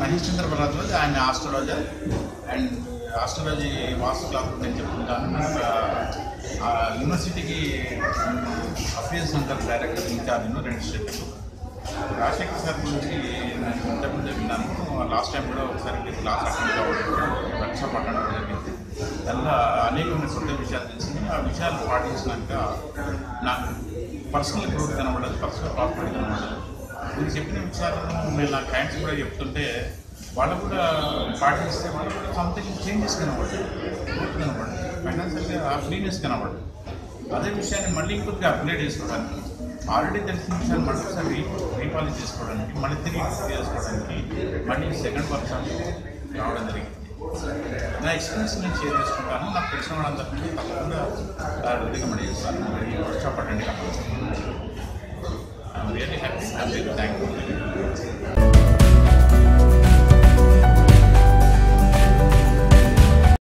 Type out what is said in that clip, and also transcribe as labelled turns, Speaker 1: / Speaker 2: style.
Speaker 1: మహేష్ చంద్ర భరద్వాజ్ ఆయన astrologer and astrology vastu class నేను చెప్తుంటాను నేను ఆ యూనివర్సిటీకి అఫీస్ సెంటర్ డైరెక్టర్ ఇన్ఛార్జ్ రెండు స్టేట్లు రాజశేఖర్ సార్ గురించి నేను ఇంతకుముందే విన్నాను లాస్ట్ టైం కూడా ఒకసారి మీరు క్లాస్ అటెండ్ కావడం వర్క్షాప్ అటెండ్ అవ్వడం జరిగింది దానిలో అనేకమైన కొత్త విషయాలు తెలిసింది ఆ విషయాలు పాటించినాక నాకు పర్సనల్ గ్రోత్ కనబడదు పర్సనల్ ప్రాస్పరిటీ కనబడదు మీరు చెప్పిన విషయాలను నేను నా క్లయింట్స్ కూడా చెప్తుంటే వాళ్ళు కూడా పాటిస్తే వాళ్ళు కూడా సంథింగ్ చేంజెస్ కనబడదు గ్రోత్ కనబడదు ఫైనాన్షియల్గా ఫ్రీనెస్ కనబడదు అదే విషయాన్ని మళ్ళీ ఇంకొద్దిగా అప్గ్రేడ్ చేసుకోవడానికి ఆల్రెడీ తెలిసిన విషయాన్ని మళ్ళీ ఒకసారి రీ రీపాలిష్ చేసుకోవడానికి మళ్ళీ తిరిగి ఇంప్రూవ్ చేసుకోవడానికి మళ్ళీ సెకండ్ వర్క్షాప్ రావడం జరిగింది నా ఎక్స్పీరియన్స్ నేను షేర్ చేసుకుంటాను నాకు తెలిసిన వాళ్ళందరికీ తప్పకుండా రికమెండ్ చేస్తాను ఈ వర్క్షాప్ అటెండ్ కావాలి I'm really happy I'm very thank you